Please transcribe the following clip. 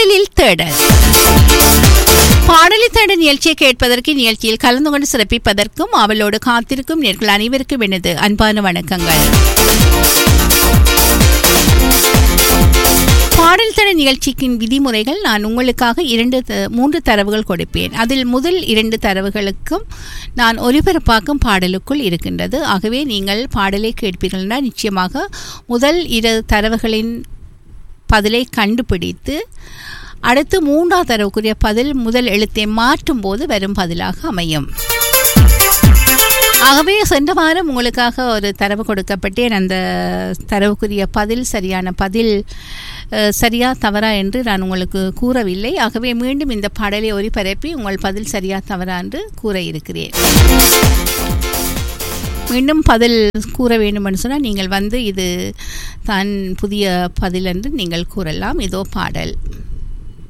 பாடலில் தேடல் பாடலில் தேடல் நிகழ்ச்சியை கேட்பதற்கு நிகழ்ச்சியில் கலந்து கொண்டு சிறப்பிப்பதற்கும் அவளோடு காத்திருக்கும் நேர்கள் அனைவருக்கும் எனது அன்பான வணக்கங்கள் பாடல் தர நிகழ்ச்சிக்கின் விதிமுறைகள் நான் உங்களுக்காக இரண்டு த- மூன்று தரவுகள் கொடுப்பேன் அதில் முதல் இரண்டு தரவுகளுக்கும் நான் ஒலிபரப்பாக்கும் பாடலுக்குள் இருக்கின்றது ஆகவே நீங்கள் பாடலை கேட்பீர்கள் என்றால் நிச்சயமாக முதல் இரு தரவுகளின் பதிலை கண்டுபிடித்து அடுத்து மூன்றாவது தரவுக்குரிய பதில் முதல் எழுத்தை மாற்றும் போது வரும் பதிலாக அமையும் ஆகவே சென்ற வாரம் உங்களுக்காக ஒரு தரவு கொடுக்கப்பட்டேன் அந்த தரவுக்குரிய பதில் சரியான பதில் அஹ், சரியா தவறா என்று நான் உங்களுக்கு கூறவில்லை ஆகவே மீண்டும் இந்த பாடலை ஒலிபரப்பி உங்கள் பதில் சரியா தவறா என்று கூற இருக்கிறேன் மீண்டும் பதில் கூற வேண்டும் என்று சொன்னால் நீங்கள் வந்து இது தான் புதிய பதில் என்று நீங்கள் கூறலாம் இதோ பாடல்